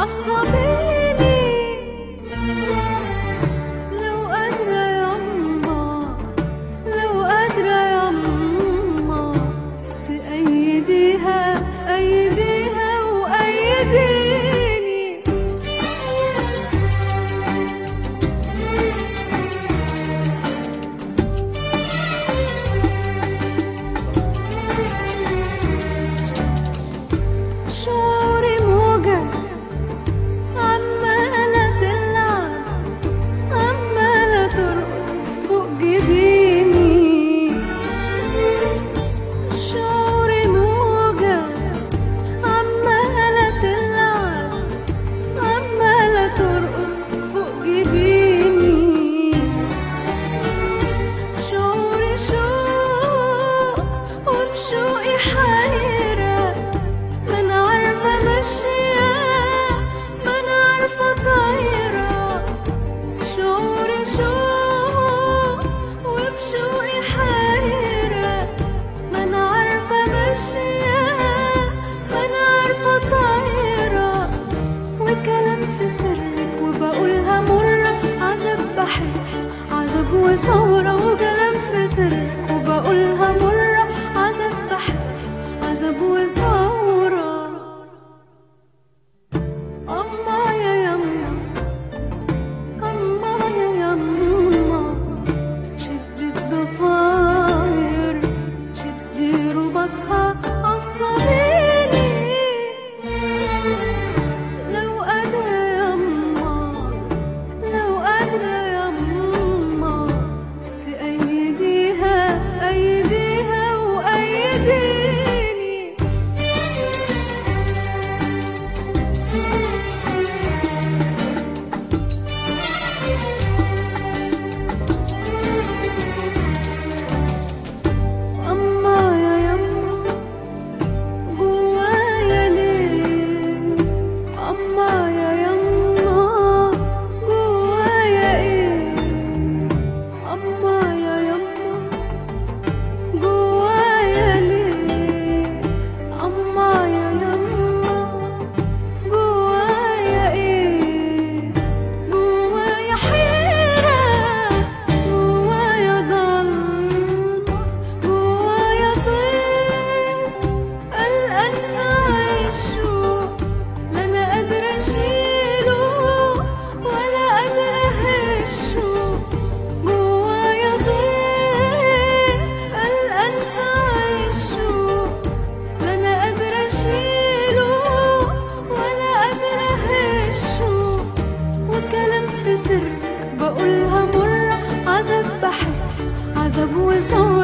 عصبيني لو قادرة يما لو قادرة يما تأيديها أيديها وأيديني شعوري موجة عمالة تلعب عمالة ترقص فوق جبيني شعوري موجة عمالة تلعب عمالة ترقص فوق جبيني شعوري شوق وبشوقي حيرة ما انا عارفة ماشية ما انا عارفة طايرة شعوري شوق وبشوقي حيرة ما انا عارفة ماشية ما انا عارفة طايرة وكلام في سرك وبقولها مرة عذاب بحس عذاب وثورة وكلام في سرك وبقولها مرة عذاب بحس عذاب وثورة أما يا يما أما يا يما شدي الضفاير شدي ربطها عصبيني لو قادرة يما لو قادرة يما تأيديها أيديها وأيديني أما يا يما جوايا ليه أما يا يما جوايا إيه أما يا يما جوايا ليه أما يا يما جوايا إيه جوايا حيرة جوايا ضلمة جوايا طير قلقان في عيشه لا أنا قادرة أشيله ولا قادرة أهشه جوايا ضيق قلقان في عيشه لا أنا قادرة أشيله ولا قادرة أهشه وكلام في سرك بقولها مرة عذاب بحس عذاب وصار